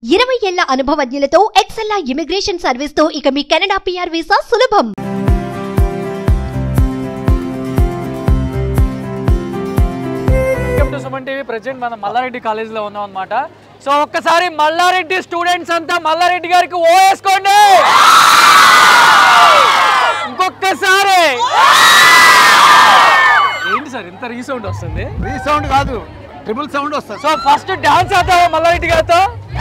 ఇరవై ఏళ్ల అనుభవజ్ఞులతో ఎక్సెల్లా immigration service తో ఇక మీ కెనడా పిఆర్ వీసా సులభం welcome to Suman TV present మనం మల్లారెడ్డి కాలేజీలో ఉన్నాం అనమాట సో ఒక్కసారి మల్లారెడ్డి స్టూడెంట్స్ అంతా మల్లారెడ్డి గారికి ఓ వేసుకోండి ఇంకొక్కసారి ఏంటి సార్ ఇంత రీసౌండ్ వస్తుంది రీసౌండ్ కాదు ట్రిపుల్ సౌండ్ వస్తుంది సో ఫస్ట్ డాన్స్ ఆడతావా మల్లారెడ్డి గారితో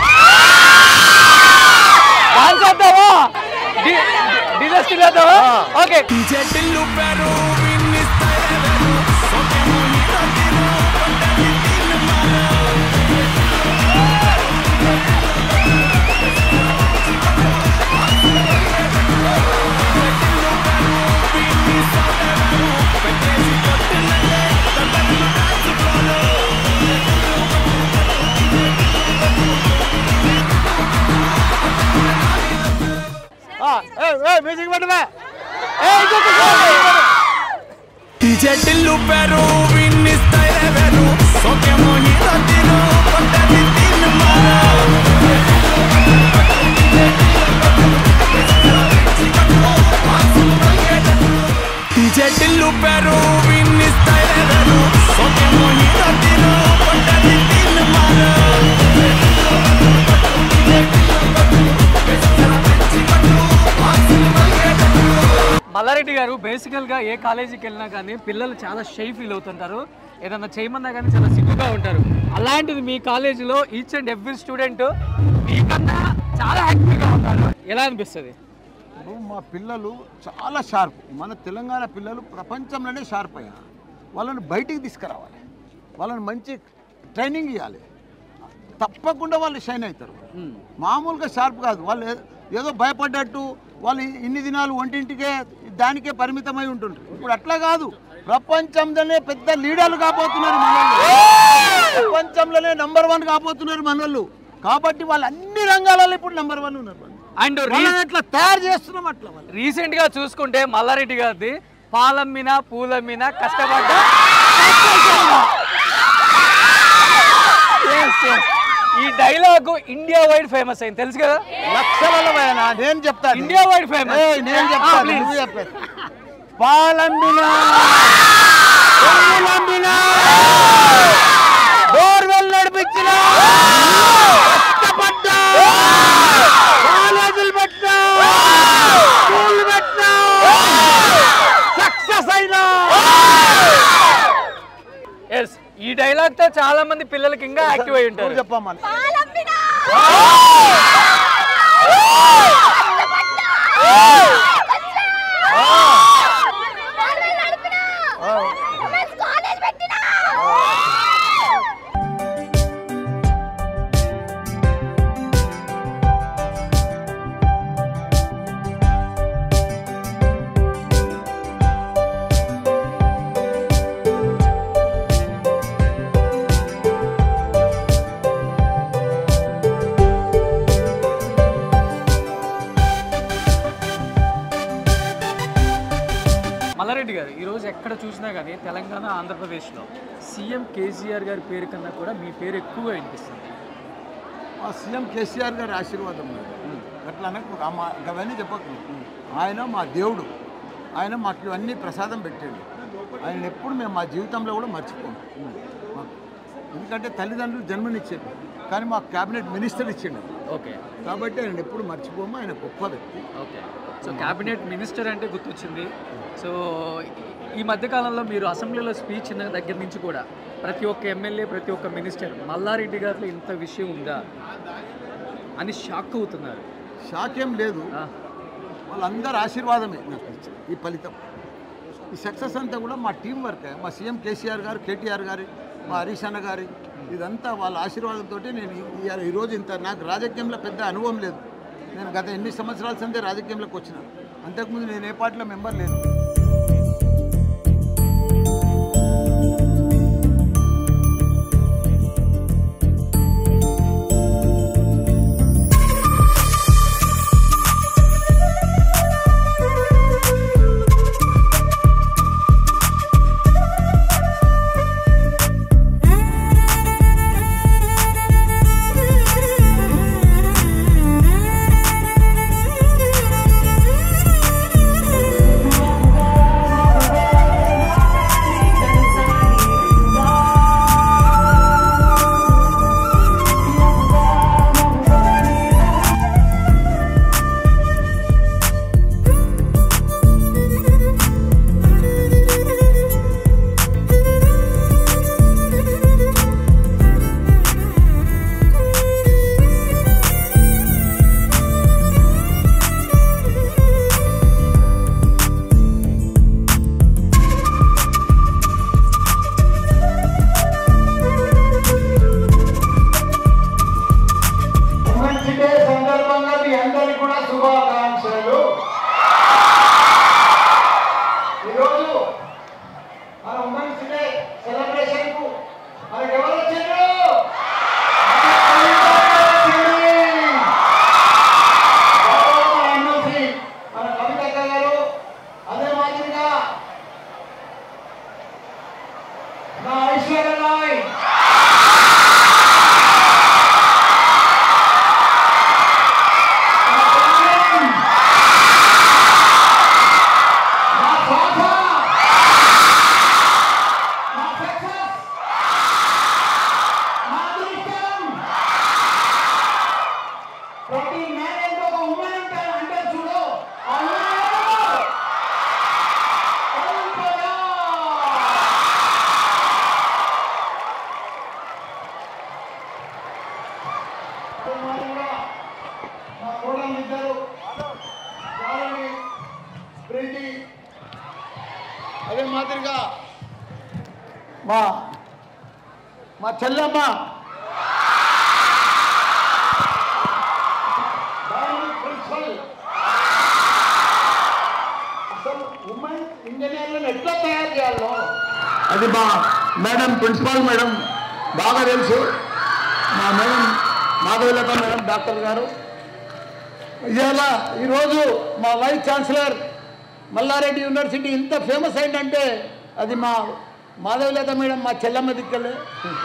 డాన్స్ ఆడతావా డిజెస్ట్ ఆడతావా ఓకే మ్యూజిక్ పెట్టవే ಟಿಲ್ಲು ಪೆರು ವಿನ್ನಿ ಸ್ಟೈಲ್ ಬೆರು ಸೋಕೆ ಮೋಹಿ ತಂದಿರು ಪಟ್ಟದಿ ತಿನ್ನು ಮಾರ ಡಿಜೆ ಟಿಲ್ಲು ಪೆರು ವಿನ್ನಿ ಸ್ಟೈಲ್ ಬೆರು ಸೋಕೆ ಮೋಹಿ ತಂದಿರು ಪಟ್ಟದಿ ತಿನ್ನು ಮಾರ మల్లారెడ్డి గారు బేసికల్ గా ఏ కాలేజీకి వెళ్ళినా కానీ పిల్లలు చాలా షై ఫీల్ అవుతుంటారు ఏదన్నా చేయమన్నా కానీ చాలా సిగ్గుగా ఉంటారు అలాంటిది మీ కాలేజీలో ఈచ్ అండ్ ఎవ్రీ స్టూడెంట్ మీకన్నా చాలా యాక్టివ్గా ఉంటారు ఎలా అనిపిస్తుంది ఇప్పుడు మా పిల్లలు చాలా షార్ప్ మన తెలంగాణ పిల్లలు ప్రపంచంలోనే షార్ప్ అయ్యారు వాళ్ళని బయటికి తీసుకురావాలి వాళ్ళని మంచి ట్రైనింగ్ ఇవ్వాలి తప్పకుండా వాళ్ళు షైన్ అవుతారు మామూలుగా షార్ప్ కాదు వాళ్ళు ఏ- ఏదో భయపడ్డట్టు వాళ్ళు ఇన్ని దినాలు ఒంటింటికే దానికే పరిమితమై ఉంటుంటారు ఇప్పుడు అట్లా కాదు ప్రపంచంలోనే పెద్ద లీడర్లు కాబోతున్నారు మనోళ్ళు ప్రపంచంలోనే నంబర్ వన్ కాబోతున్నారు మనోళ్ళు కాబట్టి వాళ్ళు అన్ని రంగాలలో ఇప్పుడు నెంబర్ వన్ ఉన్నారు వాళ్ళు. అండ్ వాళ్ళని అట్లా తయారు చేస్తున్నాం అట్లా వాళ్ళు రీసెంట్ గా చూసుకుంటే మల్లారెడ్డి గారిది పాలమ్మిన పూలమ్మిన కష్టపడ్డ Yes, yes. ఈ డైలాగ్ ఇండియా వైడ్ ఫేమస్ అయింది తెలుసు కదా లక్షలలో పోయినా నేను చెప్తాను ఇండియా వైడ్ ఫేమస్ ఏయ్, నేను చెప్తాను నువ్వు చెప్పేది పాలంబినా పొంగులంబినా, బోర్వెల్ నడిపించినా కష్టపడ్డా కాలేజీలు పెట్టినా స్కూళ్ళు పెట్టినా సక్సెస్ అయినా ఎస్ ఈ డైలాగ్ తో చాలా మంది పిల్లలకి ఇంకా యాక్టివ్ అయి ఉంటారు నువ్వు చెప్పమ్మా మల్లారెడ్డి గారు ఈ రోజు ఎక్కడ చూసినా కానీ తెలంగాణ ఆంధ్రప్రదేశ్లో సీఎం కేసీఆర్ గారి పేరు కన్నా కూడా మీ పేరు ఎక్కువగా వినిపిస్తుంది మా సీఎం కేసీఆర్ గారి ఆశీర్వాదం ఉన్నది. అట్లా అనకు ఆ మా- అవన్నీ చెప్పకు ఆయన మా దేవుడు ఆయన మాకు ఇవన్నీ ప్రసాదం పెట్టాడు ఆయన ఎప్పుడు మేము మా జీవితంలో కూడా మర్చిపోము మాకు. ఎందుకంటే తల్లిదండ్రులు జన్మనిచ్చాడు కానీ మాకు క్యాబినెట్ మినిస్టర్ ఇచ్చిండు ఓకే కాబట్టి ఆయన ఎప్పుడు మర్చిపోము ఆయన గొప్ప వ్యక్తి ఓకే సో క్యాబినెట్ మినిస్టర్ అంటే గుర్తొచ్చింది సో ఈ మధ్యకాలంలో మీరు అసెంబ్లీలో స్పీచ్ ఇన్న దగ్గర నుంచి కూడా ప్రతి ఒక్క ఎమ్మెల్యే ప్రతి ఒక్క మినిస్టర్ మల్లారెడ్డి గారిలో ఇంత విషయం ఉందా అని షాక్ అవుతున్నారు షాక్ ఏం లేదు ఆ, వాళ్ళందరి ఆశీర్వాదమే నాకు ఇచ్చింది ఈ ఫలితం ఈ సక్సెస్ అంతా కూడా మా టీం వర్క్ మా సీఎం కేసీఆర్ గారు కేటీఆర్ గారి మా హరీష్ అన్న గారి ఇదంతా వాళ్ళ ఆశీర్వాదంతో నేను ఈ- ఈ- ఈరోజు ఇంత నాకు రాజకీయంలో పెద్ద అనుభవం లేదు నేను గత ఎన్ని సంవత్సరాల సందే రాజకీయంలోకి వచ్చిన అంతకుముందు నేను ఏ పార్టీలో మెంబర్ లేదు ఆ మా కోడలు ఇద్దరు వాళ్ళని ప్రీతి అదే మాదిరిగా మా మా చెల్లెమ్మ దాని ప్రిన్సిపల్ అసలు ఉమెన్ ఇంజనీర్లను ఎట్లా తయారు చేయాలో అది మా మేడం ప్రిన్సిపాల్ మేడం బాగా తెలుసు మా మేడం మాధవలత మేడం డాక్టర్ గారు ఇవాళ ఈరోజు మా వైస్ ఛాన్సలర్ మల్లారెడ్డి యూనివర్సిటీ ఇంత ఫేమస్ అయిందంటే అది మా మాధవలత మేడం మా చెల్లమ్మ దిక్కలే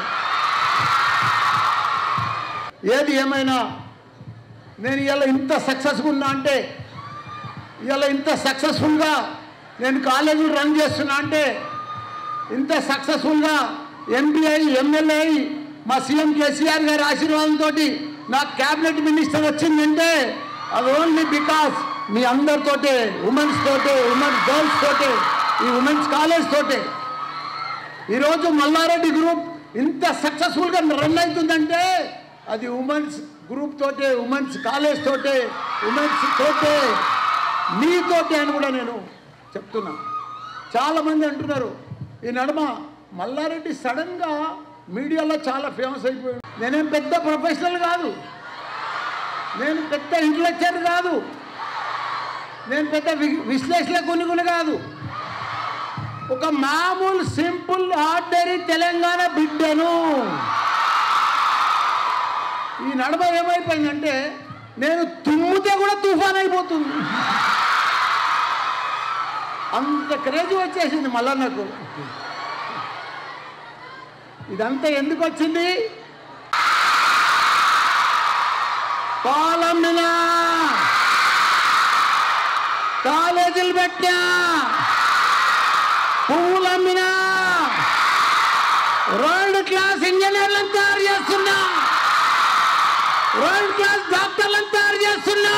ఏది ఏమైనా నేను ఇవాళ ఇంత సక్సెస్గా ఉన్నా అంటే ఇవాళ ఇంత సక్సెస్ఫుల్గా నేను కాలేజీలు రన్ చేస్తున్నా అంటే ఇంత సక్సెస్ఫుల్గా ఎంపీ అయి ఎమ్మెల్యే అయి మా సీఎం కేసీఆర్ గారి ఆశీర్వాదంతో నాకు క్యాబినెట్ మినిస్టర్ వచ్చిందంటే అది ఓన్లీ బికాస్ మీ అందరితోటే ఉమెన్స్ తోటే ఉమెన్స్ గర్ల్స్ తోటే ఈ ఉమెన్స్ కాలేజ్ తోటే ఈరోజు మల్లారెడ్డి గ్రూప్ ఇంత సక్సెస్ఫుల్గా రన్ అవుతుందంటే అది ఉమెన్స్ గ్రూప్ తోటే ఉమెన్స్ కాలేజ్ తోటే ఉమెన్స్ తోటే మీతోటే అని కూడా నేను చెప్తున్నా చాలామంది అంటున్నారు ఈ నడుమ మల్లారెడ్డి సడన్గా మీడియాలో చాలా ఫేమస్ అయిపోయాడు నేనేం పెద్ద ప్రొఫెషనల్ కాదు నేను పెద్ద ఇంటలెక్చర్ కాదు నేను పెద్ద వి- విశ్లేషకుని కూడా కాదు ఒక మామూలు సింపుల్ ఆర్డరీ తెలంగాణ బిడ్డను ఈ నడమ ఏమైపోయిందంటే నేను తుమ్మితే కూడా తుఫాన్ అయిపోతుంది అంత క్రేజ్ వచ్చేసింది మళ్ళా నాకు ఇదంతా ఎందుకు వచ్చింది పాలమ్మినా కాలేజీలు పెట్టా పువ్వులు అమ్మినా వరల్డ్ క్లాస్ ఇంజనీర్లను తయారు చేస్తున్నా వరల్డ్ క్లాస్ డాక్టర్లను తయారు చేస్తున్నా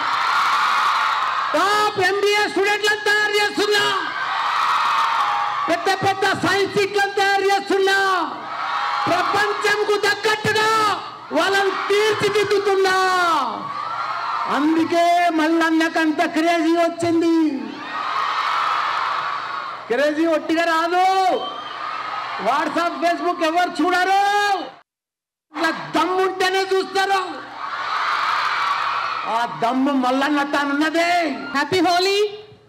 టాప్ ఎంబీఏ స్టూడెంట్లను తయారు చేస్తున్నా పెద్ద పెద్ద సైంటిస్టులను తయారు చేస్తున్నా ప్రపంచంకు తగ్గట్టుగా వాళ్ళని తీర్చిదిద్దుతున్నా అందుకే మల్లన్నకంత క్రేజీ వచ్చింది క్రేజీ ఒట్టిగా రాదు వాట్సాప్ ఫేస్బుక్ ఎవరు చూడరు ఇట్లా దమ్ముంటేనే చూస్తారు ఆ దమ్ము మల్లన్న తానున్నదే happy Holi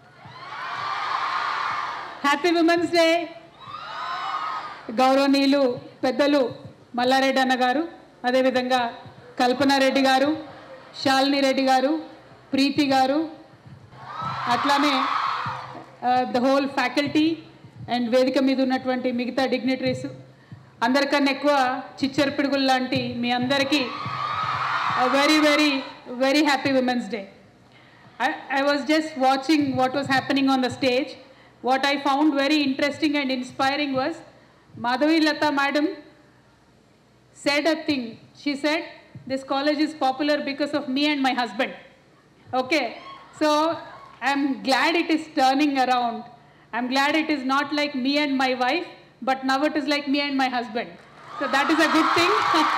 happy women's day గౌరవనీయులు పెద్దలు మల్లారెడ్డి అన్న గారు అదేవిధంగా కల్పనారెడ్డి గారు శాలిని రెడ్డి గారు ప్రీతి గారు అట్లానే ద హోల్ ఫ్యాకల్టీ అండ్ వేదిక మీద ఉన్నటువంటి మిగతా డిగ్నిటరీస్ అందరికన్నా ఎక్కువ చిచ్చర పిడుగులు లాంటి మీ అందరికీ very very very happy women's day I, I was just watching what was happening on the stage. What I found very interesting and inspiring was Madhavi Lata madam said a thing. She said, This college is popular because of me and my husband. Okay, so I'm glad it is turning around. I'm glad it is not like me and my wife, but now it is like me and my husband. So that is a good thing.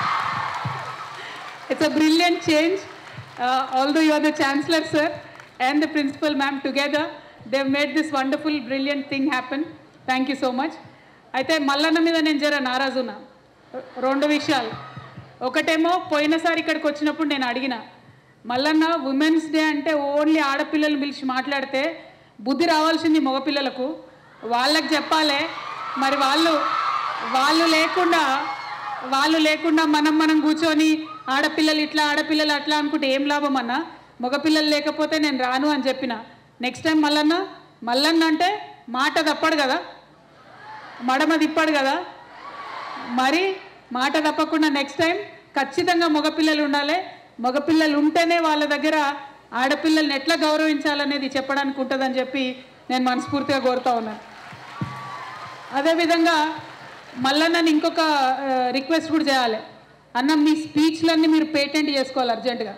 It's a brilliant change. Uh, although you are the chancellor, sir, and the principal ma'am together, they've made this wonderful, brilliant thing happen. Thank you so much. అయితే మల్లన్న మీద నేను జర నారాజున్నా రెండు విషయాలు ఒకటేమో పోయినసారి ఇక్కడికి వచ్చినప్పుడు నేను అడిగిన మల్లన్న ఉమెన్స్ డే అంటే ఓన్లీ ఆడపిల్లలు పిలిచి మాట్లాడితే బుద్ధి రావాల్సింది మగపిల్లలకు వాళ్ళకి చెప్పాలి మరి వాళ్ళు వాళ్ళు లేకుండా వాళ్ళు లేకుండా మనం మనం కూర్చొని ఆడపిల్లలు ఇట్లా ఆడపిల్లలు అట్లా అనుకుంటే ఏం లాభం అన్న మగపిల్లలు లేకపోతే నేను రాను అని చెప్పిన నెక్స్ట్ టైం మల్లన్న మల్లన్న అంటే మాట తప్పడు కదా మడమ తిప్పాడు కదా మరి మాట తప్పకుండా నెక్స్ట్ టైం ఖచ్చితంగా మగపిల్లలు ఉండాలి మగపిల్లలు ఉంటేనే వాళ్ళ దగ్గర ఆడపిల్లల్ని ఎట్లా గౌరవించాలనేది చెప్పడానికి ఉంటుందని చెప్పి నేను మనస్ఫూర్తిగా కోరుతా ఉన్నాను అదేవిధంగా మల్లన్నని ఇంకొక రిక్వెస్ట్ కూడా చేయాలి అన్న మీ స్పీచ్లన్నీ మీరు పేటెంట్ చేసుకోవాలి అర్జెంటుగా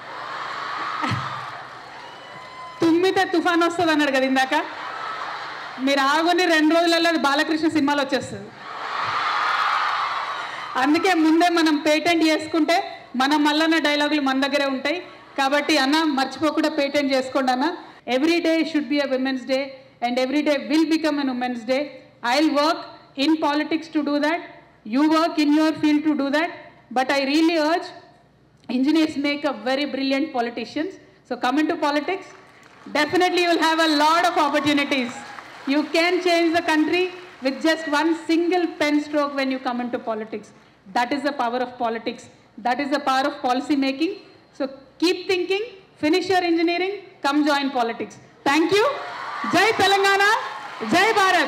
తుమ్మితే తుఫాన్ వస్తుంది అన్నాడు కదా ఇందాక మీరు ఆగుని రెండు రోజులలో అది బాలకృష్ణ సినిమాలో వచ్చేస్తుంది అందుకే ముందే మనం పేటెంట్ చేసుకుంటే మన మల్లన్న డైలాగులు మన దగ్గరే ఉంటాయి కాబట్టి అన్న మర్చిపోకుండా పేటెంట్ చేసుకోండి అన్న every day should be a women's day and every day will become an women's day I will work in politics to do that you work in your field to do that but I really urge engineers make a very brilliant politicians so come into politics definitely you will have a lot of opportunities you can change the country with just one single pen stroke when you come into politics that is the power of politics that is the power of policy making so keep thinking finish your engineering come join politics thank you jai telangana jai bharat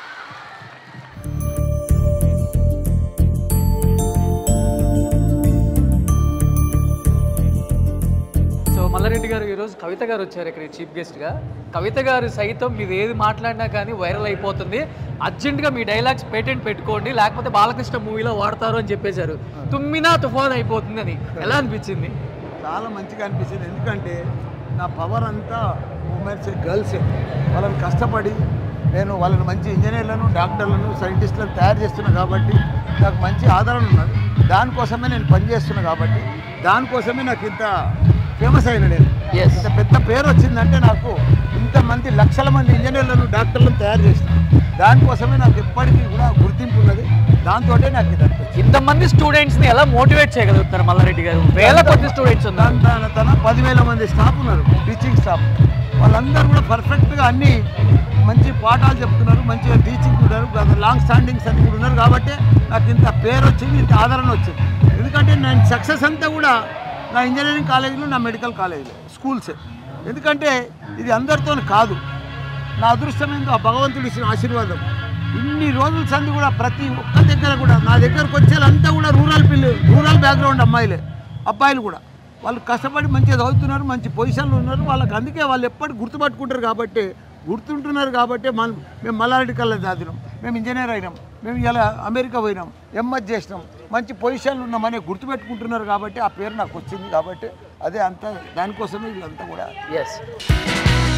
so Mallareddy garu ఈరోజు కవిత గారు వచ్చారు ఇక్కడ chief గెస్ట్గా కవిత గారు సైతం మీరు ఏది మాట్లాడినా కానీ వైరల్ అయిపోతుంది అర్జెంటుగా మీ డైలాగ్స్ పేటెంట్ పెట్టుకోండి లేకపోతే బాలకృష్ణ మూవీలో వాడతారు అని చెప్పేశారు తుమ్మినా తుఫాన్ అయిపోతుంది అని ఎలా అనిపించింది చాలా మంచిగా అనిపించింది ఎందుకంటే నా పవర్ అంతా ఉమెన్స్ గర్ల్సే వాళ్ళని కష్టపడి నేను వాళ్ళని మంచి ఇంజనీర్లను డాక్టర్లను సైంటిస్టులను తయారు చేస్తున్నా కాబట్టి నాకు మంచి ఆదరణ ఉన్నది దానికోసమే నేను పనిచేస్తున్నా కాబట్టి దానికోసమే నాకు ఇంత ఫేమస్ అయిన నేను Yes. ఇంత పెద్ద పేరు వచ్చిందంటే నాకు ఇంతమంది లక్షల మంది ఇంజనీర్లను డాక్టర్లను తయారు చేసిన దానికోసమే నాకు ఎప్పటికీ కూడా గుర్తింపు ఉన్నది దాంతో నాకు ఇది అనిపించింది ఇంతమంది స్టూడెంట్స్ ని ఎలా మోటివేట్ చేయగలుగుతారు మల్లారెడ్డి గారు వేల కొద్ది స్టూడెంట్స్ ఉన్నారు తన తన పదివేల మంది స్టాఫ్ ఉన్నారు టీచింగ్ స్టాఫ్ వాళ్ళందరూ కూడా పర్ఫెక్ట్గా అన్ని మంచి పాఠాలు చెప్తున్నారు మంచిగా టీచింగ్ ఉన్నారు లాంగ్ స్టాండింగ్స్ అన్ని కూడా ఉన్నారు కాబట్టి నాకు ఇంత పేరు వచ్చింది ఇంత ఆదరణ వచ్చింది ఎందుకంటే నేను సక్సెస్ అంతా కూడా నా ఇంజనీరింగ్ కాలేజీలో నా మెడికల్ కాలేజీలో స్కూల్సే ఎందుకంటే ఇది అందరితో కాదు నా అదృష్టం ఏందో ఆ భగవంతుడు ఇచ్చిన ఆశీర్వాదం ఇన్ని రోజుల సంది కూడా ప్రతి ఒక్క దగ్గర కూడా నా దగ్గరకు వచ్చేదంతా కూడా రూరల్ పిల్లలు రూరల్ బ్యాక్గ్రౌండ్ అమ్మాయిలే అబ్బాయిలు కూడా వాళ్ళు కష్టపడి మంచిగా చదువుతున్నారు మంచి పొజిషన్లో ఉన్నారు వాళ్ళకి అందుకే వాళ్ళు ఎప్పటికి గుర్తుపట్టుకుంటారు కాబట్టి గుర్తుంటున్నారు కాబట్టి మనం మేము మల్లారెడ్డి కల్లా చదివినాం మేము ఇంజనీర్ అయినాం మేము ఇలా అమెరికా పోయినాం ఎంఎస్ చేసినాం మంచి పొజిషన్లో ఉన్నామని గుర్తుపెట్టుకుంటున్నారు కాబట్టి ఆ పేరు నాకు వచ్చింది కాబట్టి అదే అంతా దానికోసమే వీళ్ళంతా కూడా ఎస్